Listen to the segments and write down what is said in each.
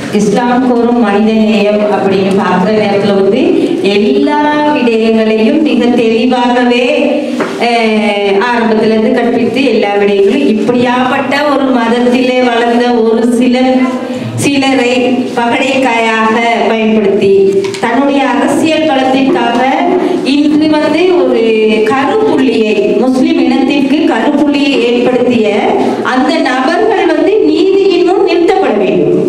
இஸ்லாம் கூறும் மனித நேயம் அப்படின்னு பார்க்குற நேரத்துல வந்து எல்லா விடயங்களையும் மிக தெளிவாகவே அஹ், ஆரம்பத்துல இருந்து கற்பித்து எல்லா விடயங்களும் இப்படியாப்பட்ட ஒரு மதத்திலே வளர்ந்த ஒரு சிலர் சிலரை பகடைக்காயாக பயன்படுத்தி தன்னுடைய அரசியல் களத்திற்காக இன்று வந்து ஒரு கருப்புள்ளியை முஸ்லிம் இனத்திற்கு கருப்புள்ளியை ஏற்படுத்திய அந்த நபர்கள் வந்து நீதியின் முன் நிறுத்தப்பட வேண்டும்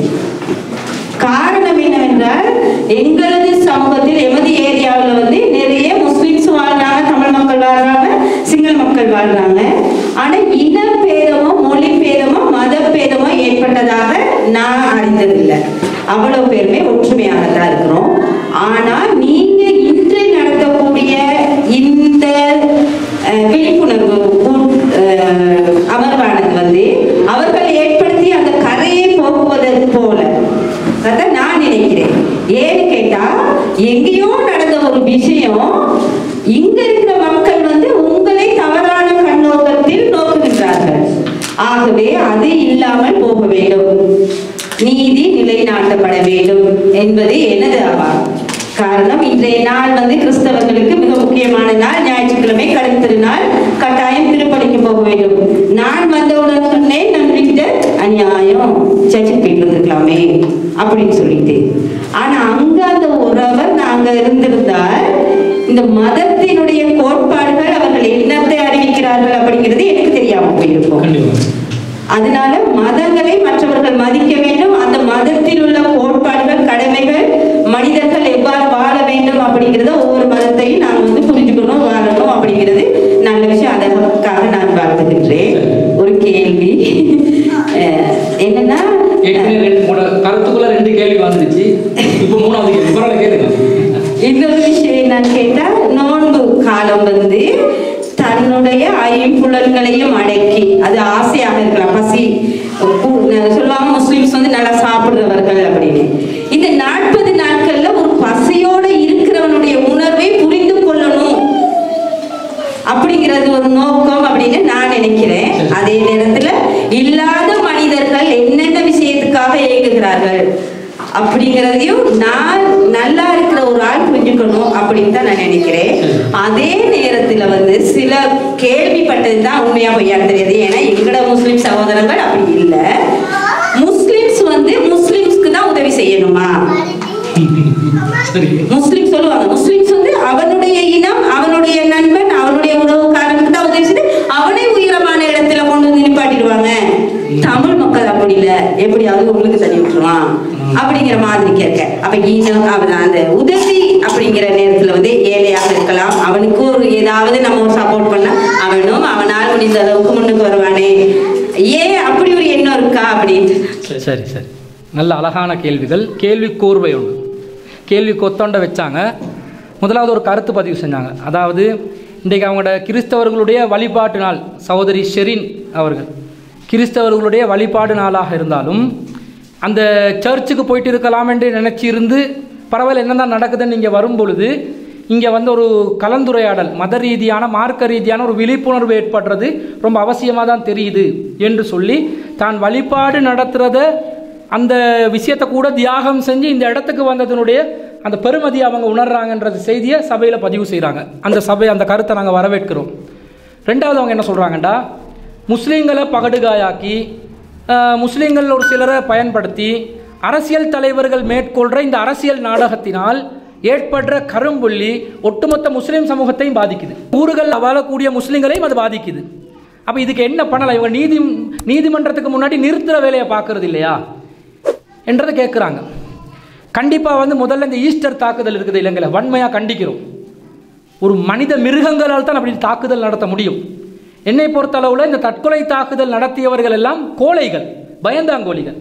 காரணம் என்னவென்றால் எங்களது சமூகத்தில் எமது ஏரியாவில் வந்து நிறைய முஸ்லிம்ஸ் வாழ்றாங்க தமிழ் மக்கள் வாழ்றாங்க சிங்கள மக்கள் வாழ்றாங்க ஆனா இன பேதமோ மொழி பேதமோ மத பேதமோ ஏற்பட்டதாக நான் அறிந்ததில்லை அவ்வளவு பேருமே ஒற்றுமையானதா இருக்கிறோம் ஆனா நீங்க இன்று நடத்தக்கூடிய இந்த அஹ், விழிப்புணர்வு கூட்- அஹ், அமர்வானது வந்து அவர்கள் ஏற்படுத்திய அந்த கரையை போக்குவதற்கு போல அதான் நான் நினைக்கிறேன் ஏன்னு கேட்டா எங்கேயோ நடந்த ஒரு விஷயம் இங்க இருக்கிற மக்கள் வந்து உங்களை தவறான கண்ணோட்டத்தில் நோக்குகின்றார்கள் ஆகவே அது இல்லாமல் போக வேண்டும் நீதி நிலைநாட்டப்பட வேண்டும் என்பது எனது ஆவார் காரணம் இன்றைய நாள் வந்து கிறிஸ்தவர்களுக்கு மிக முக்கியமான நாள் ஞாயிற்றுக்கிழமை கடல் திருநாள் கட்டாயம் திருப்பணிக்கு போக வேண்டும் நான் வந்தவுடன் சொன்னேன் நம்பிக்கிட்ட அநியாயம் சர்ச்சுக்கு போயிட்டு வந்துருக்கலாமே அப்படின்னு சொல்லிட்டு ஆனா அங்க அந்த உறவர் நாங்க இருந்திருந்தால் இந்த மதத்தினுடைய கோட்பாடுகள் அவர்கள் என்னத்தை அறிவிக்கிறார்கள் அப்படிங்கிறது எனக்கு தெரியாம போயிருக்கும் கண்டிப்பாக அதனால மதங்களை மற்றவர்கள் மதிக்க வேண்டும் அந்த மதத்தில் உள்ள கோட்பாடுகள் கடமைகள் மனிதர்கள் எவ்வாறு வாழ வேண்டும் அப்படிங்கிறத ஒவ்வொரு மதத்தையும் நான் வந்து புரிஞ்சுக்கணும் வாழணும் அப்படிங்கிறது நல்ல விஷயம் அதற்காக நான் வாழ்த்துகின்றேன் ஒரு கேள்வி அஹ், என்னன்னா ஏற்கனவே ரெண்டு மூணு கருத்துக்குள்ள ரெண்டு கேள்வி வந்துருச்சு இப்போ மூணாவது கேள்வி பரவாயில்ல கேளுங்க இன்னொரு விஷயம் என்னன்னு கேட்டா நோன்பு காலம் வந்து தன்னுடைய ஐம்புலன்களையும் அடக்கி அது ஆசையாக இருக்கலாம் பசி கு- சொல்லுவாங்க முஸ்லிம்ஸ் வந்து நல்லா சாப்பிடுறவர்கள் அப்படின்னு இந்த நாற்பது நாட்கள்ல ஒரு பசியோட இருக்கிறவனுடைய உணர்வை புரிந்து கொள்ளணும் அப்படிங்கிறது ஒரு நோக்கம் அப்படின்னு நான் நினைக்கிறேன் அதே நேரத்துல இல்லாத மனிதர்கள் என்னென்ன விஷயத்துக்காக இயங்குகிறார்கள் அப்படிங்கிறதையும் நான் நல்லா இருக்கிற ஒரு ஆள் புரிஞ்சுக்கணும் அப்படின்னு தான் நான் நினைக்கிறேன் அதே நேரத்துல வந்து சில கேள்விப்பட்டது தான் உண்மையா பொய்யான்னு தெரியாது ஏன்னா எங்களோட முஸ்லிம் சகோதரங்கள் அப்படி இல்லை முஸ்லிம்ஸ் வந்து முஸ்லிம்ஸ்க்கு தான் உதவி செய்யணுமா சரி முஸ்லிம் சொல்லுவாங்க முஸ்லிம்ஸ் வந்து அவனுடைய இனம் அவனுடைய நண்பன் அவனுடைய உறவுக்காரனுக்கு தான் உதவி செய்து அவனே உயரமான இடத்துல கொண்டு வந்து நிப்பாட்டிடுவாங்க தமிழ் மக்கள் அப்படி இல்ல எப்படியாவது உங்களுக்கு தள்ளி விட்டுருவான் அப்படிங்கிற மாதிரி கேட்க அப்ப இனம் அவன் அந்த உதவி அப்படிங்கிற நேரத்துல வந்து ஏழையாக இருக்கலாம் அவனுக்கு ஒரு ஏதாவது நம்ம ஒரு சப்போர்ட் பண்ணா அவனும் அவனால் முடிந்த அளவுக்கு முன்னுக்கு வருவானே ஏன் அப்படி ஒரு எண்ணம் இருக்கா அப்படின்ட்டு சரி சரி சரி நல்ல அழகான கேள்விகள் கேள்வி கோர்வை உண்டு கேள்வி கொத்தொண்ட வச்சாங்க முதலாவது ஒரு கருத்து பதிவு செஞ்சாங்க அதாவது இன்றைக்கு அவங்களோட கிறிஸ்தவர்களுடைய வழிபாட்டு நாள் சகோதரி ஷெரின் அவர்கள் கிறிஸ்தவர்களுடைய வழிபாடு நாளாக இருந்தாலும் அந்த சர்ச்சுக்கு போயிட்டு இருக்கலாம் என்று நினைச்சு இருந்து பரவாயில்ல என்னதான் நடக்குதுன்னு இங்கே வரும் பொழுது இங்கே வந்து ஒரு கலந்துரையாடல் மத ரீதியான மார்க்க ரீதியான ஒரு விழிப்புணர்வு ஏற்படுறது ரொம்ப அவசியமாக தான் தெரியுது என்று சொல்லி தான் வழிபாடு நடத்துகிறத அந்த விஷயத்தை கூட தியாகம் செஞ்சு இந்த இடத்துக்கு வந்ததனுடைய அந்த பெருமதியை அவங்க உணர்றாங்கன்றது செய்தியை சபையில் பதிவு செய்கிறாங்க அந்த சபை அந்த கருத்தை நாங்கள் வரவேற்கிறோம் ரெண்டாவது அவங்க என்ன சொல்கிறாங்கண்டா முஸ்லீம்களை பகடுகாயாக்கி ஆஹ், முஸ்லீம்கள் ஒரு சிலரை பயன்படுத்தி அரசியல் தலைவர்கள் மேற்கொள்கிற இந்த அரசியல் நாடகத்தினால் ஏற்படுற கரும்புள்ளி ஒட்டுமொத்த முஸ்லீம் சமூகத்தையும் பாதிக்குது ஊர்கள் வாழக்கூடிய முஸ்லீம்களையும் அது பாதிக்குது அப்போ இதுக்கு என்ன பண்ணலாம் இவங்க நீதி நீதிமன்றத்துக்கு முன்னாடி நிறுத்துற வேலையை பார்க்கறது இல்லையா என்றதை கேட்குறாங்க கண்டிப்பாக வந்து முதல்ல இந்த ஈஸ்டர் தாக்குதல் இருக்குது இலங்கையில் வன்மையாக கண்டிக்கிறோம் ஒரு மனித மிருகங்களால் தான் அப்படி தாக்குதல் நடத்த முடியும் என்னை பொறுத்தளவில் இந்த தற்கொலை தாக்குதல் நடத்தியவர்கள் எல்லாம் கோழைகள் பயந்தாங்கோலிகள்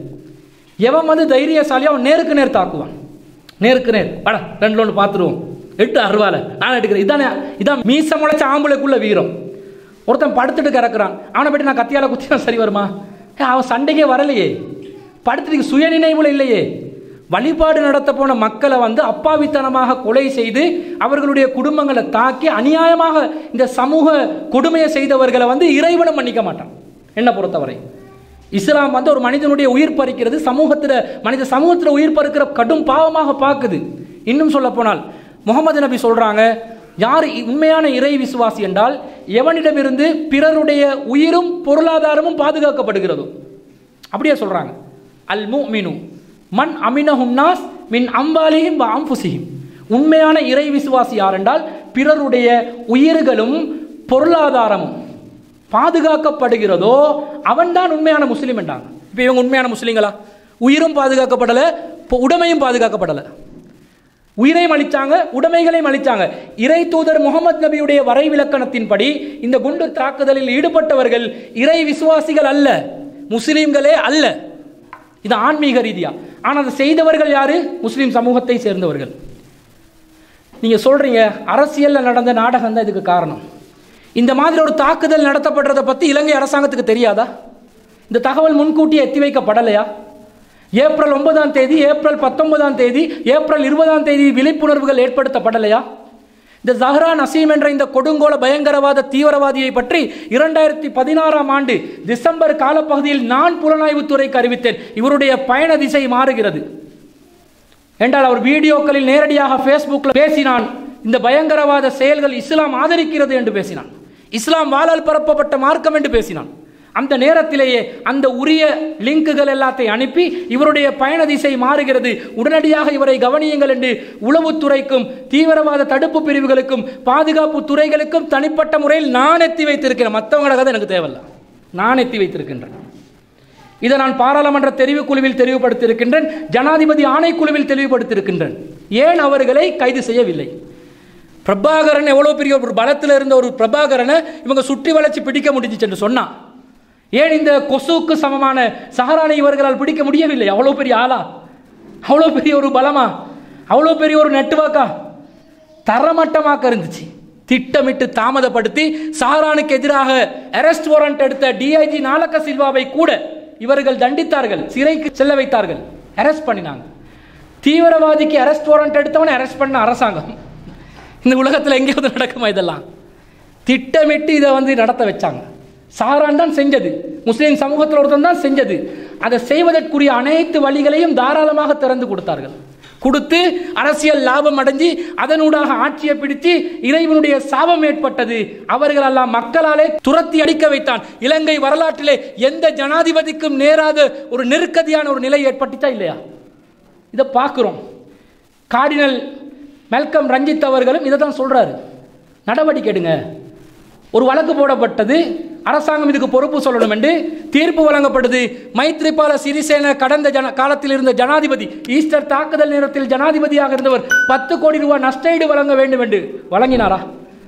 எவன் வந்து தைரியசாலி அவன் நேருக்கு நேர் தாக்குவான் நேருக்கு நேர் வாடா ரெண்டு ஒன்று பார்த்துருவோம் எட்டு அருவால நான் எடுக்கிறேன் இதானே இதான் மீச முளைச்ச ஆம்பளைக்குள்ள வீரம் ஒருத்தன் படுத்துட்டு கிடக்குறான் அவனை போயிட்டு நான் கத்தியால குத்தினா சரி வருமா ஏ, அவன் சண்டைக்கே வரலையே படுத்துட்டு சுய நினைவுல இல்லையே வழிபாடு நடத்த போன மக்களை வந்து அப்பாவித்தனமாக கொலை செய்து அவர்களுடைய குடும்பங்களை தாக்கி அநியாயமாக இந்த சமூக கொடுமையை செய்தவர்களை வந்து இறைவனும் மன்னிக்க மாட்டான் என்ன பொறுத்தவரை இஸ்லாம் வந்து ஒரு மனிதனுடைய உயிர் பறிக்கிறது சமூகத்தில் மனித சமூகத்தில் உயிர் பறிக்கிற கடும் பாவமாக பார்க்குது இன்னும் சொல்ல போனால் முகமது நபி சொல்றாங்க யார் இ- உண்மையான இறை விசுவாசி என்றால் எவனிடமிருந்து பிறருடைய உயிரும் பொருளாதாரமும் பாதுகாக்கப்படுகிறதோ அப்படியே சொல்றாங்க அல் முஃமினு மன் அமினஹும் நாஸ் மின் அம்பாலிஹிம் வ அம்புசிஹிம் உண்மையான இறை விசுவாசி யார் என்றால் பிறருடைய உயிர்களும் பொருளாதாரமும் பாதுகாக்கப்படுகிறதோ அவன்தான் உண்மையான முஸ்லீம் என்றாங்க இப்போ இவங்க உண்மையான முஸ்லீம்களா உயிரும் பாதுகாக்கப்படலை இப்போ உடைமையும் பாதுகாக்கப்படலை உயிரையும் அளிச்சாங்க உடைமைகளையும் அளிச்சாங்க இறை தூதர் முகமது நபியுடைய வரைவிலக்கணத்தின்படி இந்த குண்டு தாக்குதலில் ஈடுபட்டவர்கள் இறை விசுவாசிகள் அல்ல முஸ்லீம்களே அல்ல இது ஆன்மீக ரீதியா ஆனால் அதை செய்தவர்கள் யாரு முஸ்லீம் சமூகத்தை சேர்ந்தவர்கள் நீங்க சொல்றீங்க அரசியல்ல நடந்த நாடகம் தான் இதுக்கு காரணம் இந்த மாதிரி ஒரு தாக்குதல் நடத்தப்படுறதை பத்தி இலங்கை அரசாங்கத்துக்கு தெரியாதா இந்த தகவல் முன்கூட்டியே எத்தி வைக்கப்படலையா ஏப்ரல் ஒன்பதாம் தேதி ஏப்ரல் பத்தொன்பதாம் தேதி ஏப்ரல் இருபதாம் தேதி விழிப்புணர்வுகள் ஏற்படுத்தப்படலையா இந்த ஜஹ்ரா நசீம் என்ற இந்த கொடுங்கோல பயங்கரவாத தீவிரவாதியை பற்றி இரண்டாயிரத்தி பதினாறாம் ஆண்டு டிசம்பர் காலப்பகுதியில் நான் புலனாய்வுத்துறைக்கு அறிவித்தேன் இவருடைய பயண திசை மாறுகிறது என்றால் அவர் வீடியோக்களில் நேரடியாக ஃபேஸ்புக்கில் பேசினான் இந்த பயங்கரவாத செயல்கள் இஸ்லாம் ஆதரிக்கிறது என்று பேசினான் இஸ்லாம் வாளால் பரப்பப்பட்ட மார்க்கம் என்று பேசினான் அந்த நேரத்திலேயே அந்த உரிய லிங்குகள் எல்லாத்தையும் அனுப்பி இவருடைய பயண திசை மாறுகிறது உடனடியாக இவரை கவனியுங்கள் என்று உளவுத்துறைக்கும் தீவிரவாத தடுப்பு பிரிவுகளுக்கும் பாதுகாப்பு துறைகளுக்கும் தனிப்பட்ட முறையில் நான் எத்தி வைத்திருக்கிறேன் மற்றவங்கள கதை எனக்கு தேவையில்ல நான் எத்தி வைத்திருக்கின்றேன் இதை நான் பாராளுமன்ற தெரிவுக்குழுவில் தெளிவுபடுத்தியிருக்கின்றேன் ஜனாதிபதி ஆணைக்குழுவில் தெளிவுபடுத்தியிருக்கின்றேன் ஏன் அவர்களை கைது செய்யவில்லை பிரபாகரன் எவ்வளோ பெரிய ஒரு பலத்தில் இருந்த ஒரு பிரபாகரனை இவங்க சுற்றி வளைச்சு பிடிக்க முடிஞ்சிச்சு என்று சொன்னான் ஏன் இந்த கொசுக்கு சமமான சஹரானை இவர்களால் பிடிக்க முடியவில்லை அவ்வளோ பெரிய ஆளா அவ்வளோ பெரிய ஒரு பலமா அவ்வளோ பெரிய ஒரு நெட்வொர்க்கா தரமட்டமாக்க இருந்துச்சு திட்டமிட்டு தாமதப்படுத்தி சஹரானுக்கு எதிராக அரெஸ்ட் வாரண்ட் எடுத்த டிஐஜி நாலக்க சில்வாவை கூட இவர்கள் தண்டித்தார்கள் சிறைக்கு செல்ல வைத்தார்கள் அரெஸ்ட் பண்ணினாங்க தீவிரவாதிக்கு அரெஸ்ட் வாரண்ட் எடுத்தவனை அரெஸ்ட் பண்ண அரசாங்கம் இந்த உலகத்தில் எங்கேயாவது நடக்குமா இதெல்லாம் திட்டமிட்டு இதை வந்து நடத்த வச்சாங்க சாரான் தான் செஞ்சது முஸ்லீம் சமூகத்தில் ஒருத்தன் தான் செஞ்சது அதை செய்வதற்குரிய அனைத்து வழிகளையும் தாராளமாக திறந்து கொடுத்தார்கள் கொடுத்து அரசியல் லாபம் அடைஞ்சு அதனூடாக ஆட்சியை பிடித்து இறைவனுடைய சாபம் ஏற்பட்டது அவர்கள் எல்லாம் மக்களாலே துரத்தி அடிக்க வைத்தான் இலங்கை வரலாற்றிலே எந்த ஜனாதிபதிக்கும் நேராத ஒரு நெருக்கடியான ஒரு நிலை ஏற்பட்டுச்சா இல்லையா இதை பார்க்குறோம் கார்டினல் மெல்கம் ரஞ்சித் அவர்களும் இதை தான் சொல்றாரு நடவடிக்கை எடுங்க ஒரு வழக்கு போடப்பட்டது அரசாங்கம் இதுக்கு பொறுப்பு சொல்லணும் என்று தீர்ப்பு வழங்கப்பட்டது மைத்ரிபால சிறிசேன கடந்த ஜன காலத்தில் இருந்த ஜனாதிபதி ஈஸ்டர் தாக்குதல் நேரத்தில் ஜனாதிபதியாக இருந்தவர் பத்து கோடி ரூபாய் நஷ்டஈடு வழங்க வேண்டும் என்று வழங்கினாரா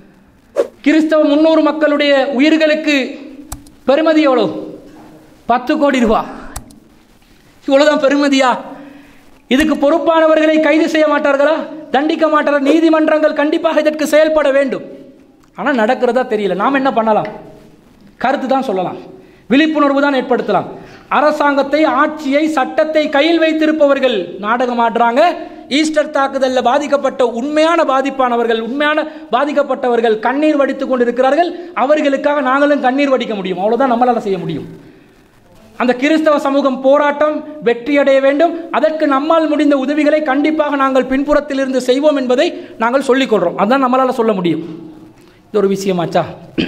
கிறிஸ்தவ முன்னூறு மக்களுடைய உயிர்களுக்கு பெருமதி எவ்வளவு பத்து கோடி ரூபாய் இவ்வளவுதான் பெருமதியா இதுக்கு பொறுப்பானவர்களை கைது செய்ய மாட்டார்களா தண்டிக்க மாட்டார்கள் நீதிமன்றங்கள் கண்டிப்பாக இதற்கு செயல்பட வேண்டும் ஆனால் நடக்கிறதா தெரியல நாம் என்ன பண்ணலாம் கருத்து தான் சொல்லலாம் விழிப்புணர்வு தான் ஏற்படுத்தலாம் அரசாங்கத்தை ஆட்சியை சட்டத்தை கையில் வைத்திருப்பவர்கள் நாடகம் ஆடுறாங்க ஈஸ்டர் தாக்குதலில் பாதிக்கப்பட்ட உண்மையான பாதிப்பானவர்கள் உண்மையான பாதிக்கப்பட்டவர்கள் கண்ணீர் வடித்துக் கொண்டிருக்கிறார்கள் அவர்களுக்காக நாங்களும் கண்ணீர் வடிக்க முடியும் அவ்வளவுதான் நம்மளால செய்ய முடியும் அந்த கிறிஸ்தவ சமூகம் போராட்டம் வெற்றியடைய வேண்டும் அதற்கு நம்மால் முடிந்த உதவிகளை கண்டிப்பாக நாங்கள் பின்புறத்தில் இருந்து செய்வோம் என்பதை நாங்கள் சொல்லிக் கொள்றோம் அதான் நம்மளால சொல்ல முடியும் இது ஒரு விஷயமாச்சா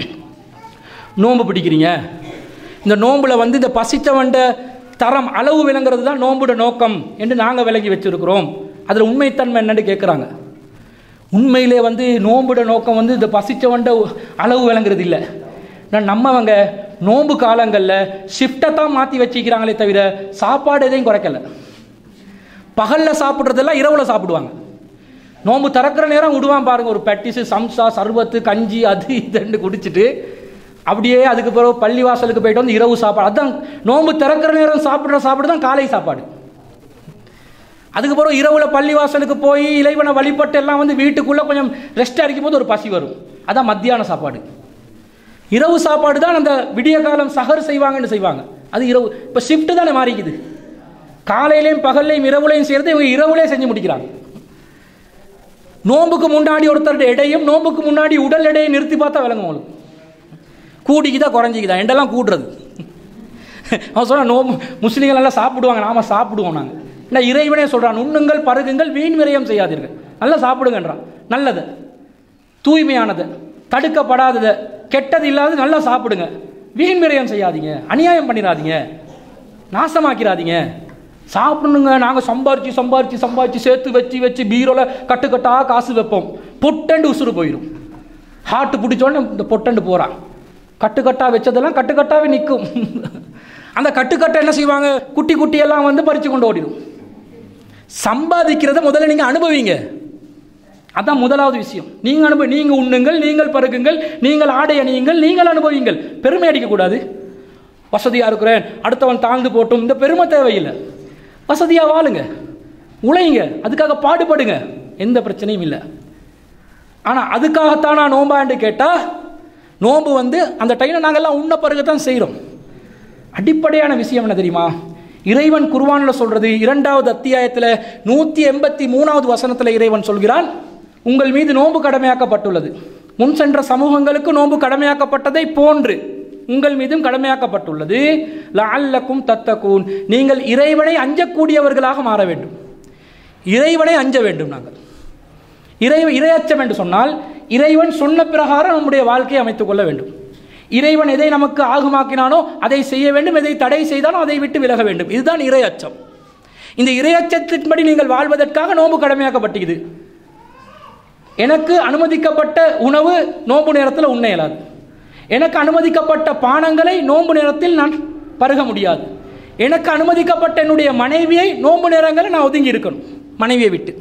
நோன்பு பிடிக்கிறீங்க இந்த நோன்புல வந்து இந்த பசித்தவண்ட தரம் அளவு விளங்குறது தான் நோன்புட நோக்கம் என்று நாங்கள் விலகி வச்சிருக்கிறோம் அதில் உண்மைத்தன்மை என்னன்னு கேட்குறாங்க உண்மையிலே வந்து நோன்புட நோக்கம் வந்து இந்த பசிச்சவண்ட அளவு விளங்குறது இல்லை நான் நம்மவங்க நோன்பு காலங்களில் ஷிஃப்ட்டை தான் மாற்றி வச்சுக்கிறாங்களே தவிர சாப்பாடு எதையும் குறைக்கல பகலில் சாப்பிட்றதெல்லாம் இரவில் சாப்பிடுவாங்க நோன்பு திறக்கிற நேரம் விடுவான் பாருங்க ஒரு பெட்டிஸு சம்சா சர்பத்து கஞ்சி அது இதுன்னு குடிச்சிட்டு அப்படியே அதுக்கு பிறகு பள்ளி வாசலுக்கு போயிட்டு வந்து இரவு சாப்பாடு அதான் நோன்பு திறக்கிற நேரம் சாப்பிட்ற சாப்பாடு தான் காலை சாப்பாடு அதுக்கு பிறகு இரவுல பள்ளி வாசலுக்கு போய் இறைவனை வழிபட்டு எல்லாம் வந்து வீட்டுக்குள்ளே கொஞ்சம் ரெஸ்ட் அடிக்கும் போது ஒரு பசி வரும் அதான் மத்தியான சாப்பாடு இரவு சாப்பாடு தான் அந்த விடிய காலம் சஹர் செய்வாங்கன்னு செய்வாங்க அது இரவு இப்போ ஷிஃப்ட் தானே மாறிக்குது காலையிலையும் பகல்லையும் இரவுலையும் சேர்ந்து இவங்க இரவுலே செஞ்சு முடிக்கிறாங்க நோம்புக்கு முன்னாடி ஒருத்தருடைய எடையும் நோம்புக்கு முன்னாடி உடல் எடையை நிறுத்தி பார்த்தா விளங்கும் உங்களுக்கு கூடிக்குதா குறைஞ்சிக்குதா எண்டெல்லாம் கூடுறது அவன் சொன்னான் நோ முஸ்லீம்கள் எல்லாம் சாப்பிடுவாங்க நாம சாப்பிடுவோம் நாங்கள் இல்லை இறைவனே சொல்கிறான் உண்ணுங்கள் பருகுங்கள் வீண் விரயம் செய்யாதீர்கள் நல்லா சாப்பிடுங்கன்றான் நல்லது தூய்மையானது தடுக்கப்படாதது கெட்டது இல்லாத நல்லா சாப்பிடுங்க வீண் விரயம் செய்யாதீங்க அநியாயம் பண்ணிடாதீங்க நாசமாக்கிறாதீங்க சாப்பிடணுங்க நாங்கள் சம்பாரிச்சு சம்பாரிச்சு சம்பாரிச்சு சேர்த்து வச்சு வச்சு பீரோல கட்டுக்கட்டா காசு வைப்போம் பொட்டண்டு உசுறு போயிடும் ஹார்ட் பிடிச்சோடனே இந்த பொட்டண்டு போகிறான் கட்டுக்கட்டா வச்சதெல்லாம் கட்டுக்கட்டாவே நிற்கும் அந்த கட்டுக்கட்டை என்ன செய்வாங்க குட்டி குட்டியெல்லாம் வந்து பறித்து கொண்டு ஓடிடும் சம்பாதிக்கிறத முதல்ல நீங்கள் அனுபவிங்க அதான் முதலாவது விஷயம் நீங்கள் அனுபவி நீங்கள் உண்ணுங்கள் நீங்கள் பருகுங்கள் நீங்கள் ஆடை அணியுங்கள் நீங்கள் அனுபவிங்கள் பெருமை அடிக்கக்கூடாது வசதியாக இருக்கிறேன் அடுத்தவன் தாழ்ந்து போட்டும் இந்த பெருமை தேவையில்லை வசதியாக வாழுங்க உழையுங்க அதுக்காக பாடுபடுங்க எந்த பிரச்சனையும் இல்லை ஆனால் அதுக்காகத்தான் நான் நோம்பாண்டு கேட்டால் நோன்பு வந்து அந்த டைமை நாங்கள்லாம் உண்ண பிறகு தான் செய்கிறோம் அடிப்படையான விஷயம் என்ன தெரியுமா இறைவன் குர்வானில் சொல்றது இரண்டாவது அத்தியாயத்தில் நூற்றி எண்பத்தி மூணாவது வசனத்தில் இறைவன் சொல்கிறான் உங்கள் மீது நோன்பு கடமையாக்கப்பட்டுள்ளது முன் சென்ற சமூகங்களுக்கு நோன்பு கடமையாக்கப்பட்டதை போன்று உங்கள் மீதும் கடமையாக்கப்பட்டுள்ளது லஅல்லக்கும் தத்தக்கூன் நீங்கள் இறைவனை அஞ்சக்கூடியவர்களாக மாற வேண்டும் இறைவனை அஞ்ச வேண்டும் நாங்கள் இறை இரையச்சம் என்று சொன்னால் இறைவன் சொன்ன பிரகாரம் நம்முடைய வாழ்க்கையை அமைத்துக் கொள்ள வேண்டும் இறைவன் எதை நமக்கு ஆகுமாக்கினானோ அதை செய்ய வேண்டும் எதை தடை செய்தானோ அதை விட்டு விலக வேண்டும் இதுதான் இரையச்சம் இந்த இரையச்சத்தின்படி நீங்கள் வாழ்வதற்காக நோன்பு கடமையாக்கப்பட்டது எனக்கு அனுமதிக்கப்பட்ட உணவு நோன்பு நேரத்தில் உண்ண இயலாது எனக்கு அனுமதிக்கப்பட்ட பானங்களை நோன்பு நேரத்தில் நான் பருக முடியாது எனக்கு அனுமதிக்கப்பட்ட என்னுடைய மனைவியை நோன்பு நேரங்களில் நான் ஒதுங்கி இருக்கணும் மனைவியை விட்டு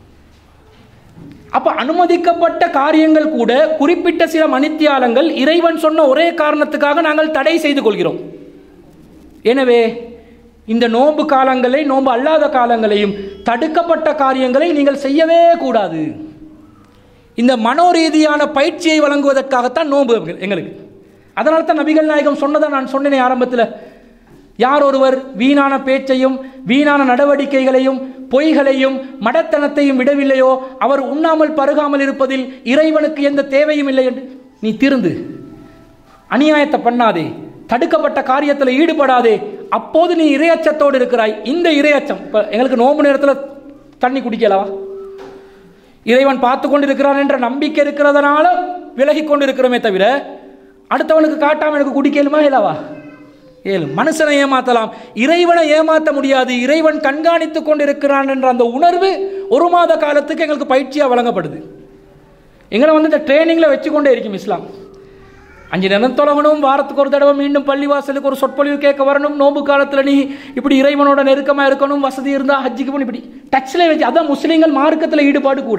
அப்ப அனுமதிக்கப்பட்ட காரியங்கள் கூட குறிப்பிட்ட சில மணித்தியாலங்கள் இறைவன் சொன்ன ஒரே காரணத்துக்காக நாங்கள் தடை செய்து கொள்கிறோம் எனவே இந்த நோன்பு காலங்களை நோன்பு அல்லாத காலங்களையும் தடுக்கப்பட்ட காரியங்களை நீங்கள் செய்யவே கூடாது இந்த மனோரீதியான பயிற்சியை வழங்குவதற்காகத்தான் நோன்பு எங்களுக்கு அதனால தான் நபிகள் நாயகம் சொன்னதை நான் சொன்னேனே ஆரம்பத்தில் யார் ஒருவர் வீணான பேச்சையும் வீணான நடவடிக்கைகளையும் பொய்களையும் மடத்தனத்தையும் விடவில்லையோ அவர் உண்ணாமல் பருகாமல் இருப்பதில் இறைவனுக்கு எந்த தேவையும் இல்லை என்று நீ திருந்து அநியாயத்தை பண்ணாதே தடுக்கப்பட்ட காரியத்தில் ஈடுபடாதே அப்போது நீ இரையச்சத்தோடு இருக்கிறாய் இந்த இரையச்சம் இப்போ எங்களுக்கு நோம்பு நேரத்தில் தண்ணி குடிக்கலவா இறைவன் பார்த்து கொண்டு இருக்கிறான் என்ற நம்பிக்கை இருக்கிறதுனால விலகி கொண்டு இருக்கிறோமே தவிர அடுத்தவனுக்கு காட்டாம எனக்கு குடிக்கலுமா இல்லவா ஏழு மனுஷனை ஏமாத்தலாம் இறைவனை ஏமாத்த முடியாது இறைவன் கண்காணித்துக் கொண்டிருக்கிறான் என்ற அந்த உணர்வு ஒரு மாத காலத்துக்கு எங்களுக்கு பயிற்சியாக வழங்கப்படுது எங்களை வந்து இந்த ட்ரைனிங்கில் வச்சுக்கொண்டே இருக்கும் இஸ்லாம் அஞ்சு நேரம் தொழகணும் வாரத்துக்கு ஒரு தடவை மீண்டும் பள்ளிவாசலுக்கு ஒரு சொற்பொழிவு கேட்க வரணும் நோம்பு காலத்தில் நீ இப்படி இறைவனோட நெருக்கமாக இருக்கணும் வசதி இருந்தால் ஹஜ்ஜிக்கு போகணும் இப்படி டச்சில் வச்சு அதான் முஸ்லீம்கள் மார்க்கத்தில் ஈடுபாடு கூட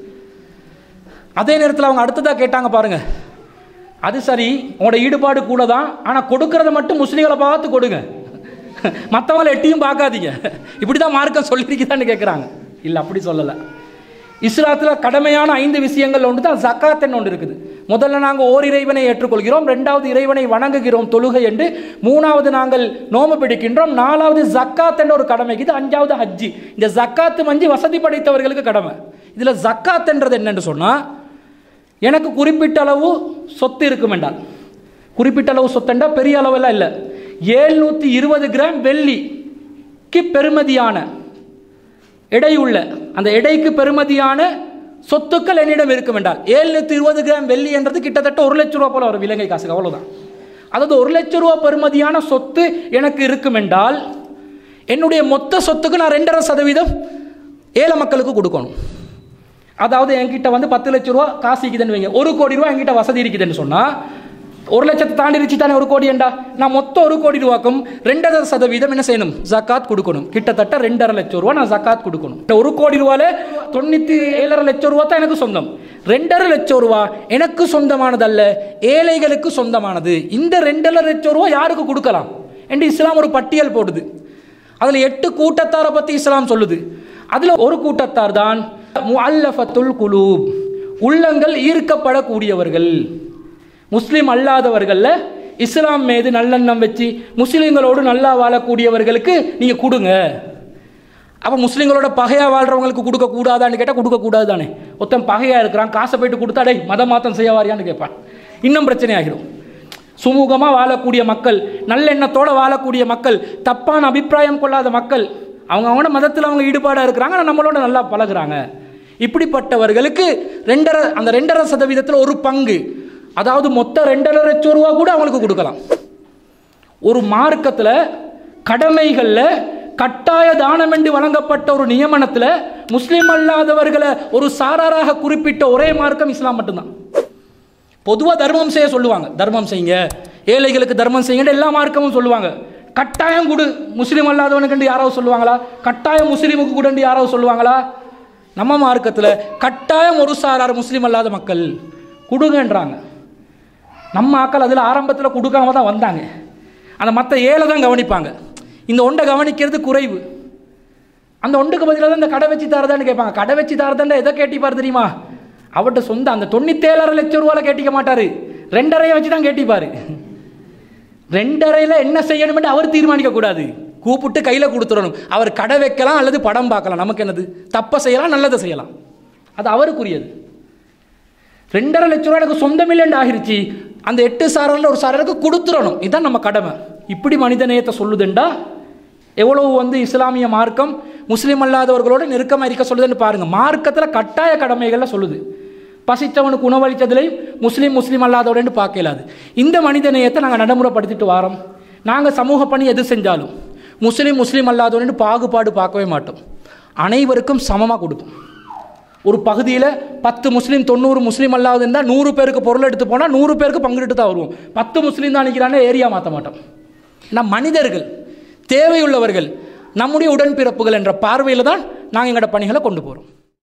அதே நேரத்தில் அவங்க அடுத்ததாக கேட்டாங்க பாருங்க அது சரி உங்களோட ஈடுபாடு கூட தான் ஆனால் கொடுக்கறத மட்டும் முஸ்லீம்களை பார்த்து கொடுங்க மற்றவங்களை எட்டியும் பார்க்காதீங்க இப்படி தான் மார்க்கம் சொல்லியிருக்குதான்னு கேட்குறாங்க இல்லை அப்படி சொல்லலை இஸ்லாத்தில் கடமையான ஐந்து விஷயங்கள் ஒன்று தான் ஜக்காத் ஒன்று இருக்குது முதல்ல நாங்கள் ஓர் இறைவனை ஏற்றுக்கொள்கிறோம் ரெண்டாவது இறைவனை வணங்குகிறோம் தொழுகை என்று மூணாவது நாங்கள் நோம்பு பிடிக்கின்றோம் நாலாவது ஜக்காத் என்ற ஒரு கடமை இது அஞ்சாவது ஹஜ்ஜி இந்த ஜக்காத்து மஞ்சி வசதி படைத்தவர்களுக்கு கடமை இதில் ஜக்காத் என்றது என்னன்னு சொன்னால் எனக்கு குறிப்பிட்ட அளவு சொத்து இருக்கும் என்றால் குறிப்பிட்ட அளவு சொத்துண்டா பெரிய அளவெல்லாம் இல்லை ஏழ்நூற்றி இருபது கிராம் வெள்ளிக்கு பெருமதியான எடை உள்ள அந்த எடைக்கு பெருமதியான சொத்துக்கள் என்னிடம் இருக்கும் என்றால் ஏழ்நூற்றி இருபது கிராம் வெள்ளி என்றது கிட்டத்தட்ட ஒரு லட்ச ரூபா போல ஒரு விலங்கை காசுக்கு அவ்வளோதான் அதாவது ஒரு லட்ச ரூபா பெருமதியான சொத்து எனக்கு இருக்கும் என்றால் என்னுடைய மொத்த சொத்துக்கு நான் ரெண்டரை சதவீதம் ஏழை மக்களுக்கு கொடுக்கணும் அதாவது என்கிட்ட வந்து பத்து லட்ச ரூபா காசு இருக்குதுன்னு வைங்க ஒரு கோடி ரூபா என்கிட்ட வசதி இருக்குதுன்னு சொன்னால் ஒரு லட்சத்தை தாண்டிருச்சு தானே ஒரு கோடி ஏண்டா நான் மொத்தம் ஒரு கோடி ரூபாக்கும் ரெண்டரை சதவீதம் என்ன செய்யணும் ஜக்காத் கொடுக்கணும் கிட்டத்தட்ட ரெண்டரை லட்சம் ரூபா நான் ஜக்காத் கொடுக்கணும் இந்த ஒரு கோடி ரூபால தொண்ணூற்றி ஏழரை லட்சம் ரூபா தான் எனக்கு சொந்தம் ரெண்டரை லட்சம் ரூபா எனக்கு சொந்தமானதல்ல ஏழைகளுக்கு சொந்தமானது இந்த ரெண்டரை லட்சம் ரூபா யாருக்கு கொடுக்கலாம் என்று இஸ்லாம் ஒரு பட்டியல் போடுது அதில் எட்டு கூட்டத்தாரை பற்றி இஸ்லாம் சொல்லுது அதில் ஒரு கூட்டத்தார் தான் முஅல்லஃபத்துல் குலூப் உள்ளங்கள் ஈர்க்கப்படக்கூடியவர்கள் முஸ்லீம் அல்லாதவர்களில் இஸ்லாம் மீது நல்லெண்ணம் வச்சு முஸ்லீம்களோடு நல்லா வாழக்கூடியவர்களுக்கு நீங்கள் கொடுங்க அப்போ முஸ்லீம்களோட பகையாக வாழ்கிறவங்களுக்கு கொடுக்க கூடாதான்னு கேட்டால் கொடுக்க கூடாது தானே ஒருத்தன் பகையாக இருக்கிறான் காசை போயிட்டு கொடுத்தா டேய் மத மாத்தம் செய்ய வாரியான்னு கேட்பான் இன்னும் பிரச்சனை ஆகிடும் சுமூகமாக வாழக்கூடிய மக்கள் நல்லெண்ணத்தோட வாழக்கூடிய மக்கள் தப்பான அபிப்பிராயம் கொள்ளாத மக்கள் அவங்க அவங்க மதத்தில் அவங்க ஈடுபாடாக இருக்கிறாங்க ஆனா நம்மளோட நல்லா பழகுறாங்க இப்படிப்பட்டவர்களுக்கு ரெண்டரை அந்த ரெண்டரை சதவீதத்தில் ஒரு பங்கு அதாவது மொத்த ரெண்டரை லட்சம் ரூபா கூட அவங்களுக்கு கொடுக்கலாம் ஒரு மார்க்கத்தில் கடமைகளில் கட்டாய தானம் என்று வழங்கப்பட்ட ஒரு நியமனத்தில் முஸ்லீம் அல்லாதவர்களை ஒரு சாராராக குறிப்பிட்ட ஒரே மார்க்கம் இஸ்லாம் மட்டும்தான் பொதுவாக தர்மம் செய்ய சொல்லுவாங்க தர்மம் செய்யுங்க ஏழைகளுக்கு தர்மம் செய்யுங்க எல்லா மார்க்கமும் சொல்லுவாங்க கட்டாயம் கொடு முஸ்லீம் அல்லாதவனுக்கு யாராவது சொல்லுவாங்களா கட்டாயம் முஸ்லீமுக்கு கூட யாராவது சொல்லுவாங்களா நம்ம மார்க்கத்தில் கட்டாயம் ஒரு சாரார் முஸ்லீம் அல்லாத மக்கள் கொடுங்கன்றாங்க நம்ம ஆக்கள் அதில் ஆரம்பத்தில் கொடுக்காம தான் வந்தாங்க அந்த மற்ற ஏழை தான் கவனிப்பாங்க இந்த ஒன்றை கவனிக்கிறது குறைவு அந்த ஒன்றுக்கு பதிலாக தான் இந்த கடை வச்சு தரதான்னு கேட்பாங்க கடை வச்சு தரதாண்டா எதை கேட்டிப்பார் தெரியுமா அவர்கிட்ட சொந்த அந்த தொண்ணூத்தேழரை லட்சம் ரூபால கேட்டிக்க மாட்டாரு ரெண்டரையை வச்சு தான் கேட்டிப்பாரு ரெண்டரையில் என்ன செய்யணும்னு அவர் தீர்மானிக்க கூடாது கூப்பிட்டு கையில் கொடுத்துடணும் அவர் கடை வைக்கலாம் அல்லது படம் பார்க்கலாம் நமக்கு என்னது தப்பை செய்யலாம் நல்லதை செய்யலாம் அது அவருக்குரியது ரெண்டரை லட்ச ரூபா எனக்கு சொந்த மில்லியன் ஆகிருச்சு அந்த எட்டு சாரரில் ஒரு சாரருக்கு கொடுத்துடணும் இதுதான் நம்ம கடமை இப்படி மனித நேயத்தை சொல்லுதுண்டா எவ்வளவு வந்து இஸ்லாமிய மார்க்கம் முஸ்லீம் அல்லாதவர்களோட நெருக்கமாக இருக்க சொல்லுதுன்னு பாருங்க மார்க்கத்தில் கட்டாய கடமைகளில் சொல்லுது பசித்தவனுக்கு உணவளித்ததுலையும் முஸ்லீம் முஸ்லீம் அல்லாதவரன்னு பார்க்க இயலாது இந்த மனித நேயத்தை நாங்கள் நடைமுறைப்படுத்திட்டு வரோம் நாங்கள் சமூக பணி எது செஞ்சாலும் முஸ்லீம் முஸ்லீம் அல்லாதவன்னு பாகுபாடு பார்க்கவே மாட்டோம் அனைவருக்கும் சமமாக கொடுப்போம் ஒரு பகுதியில் பத்து முஸ்லீம் தொண்ணூறு முஸ்லீம் அல்லாத இருந்தால் நூறு பேருக்கு பொருள் எடுத்து போனால் நூறு பேருக்கு பங்கிட்டு தான் வருவோம் பத்து முஸ்லீம் தான் நிற்கிறானே ஏரியா மாற்ற மாட்டோம் நம் மனிதர்கள் தேவையுள்ளவர்கள் நம்முடைய உடன்பிறப்புகள் என்ற பார்வையில் தான் நாங்கள் எங்களோட பணிகளை கொண்டு போகிறோம்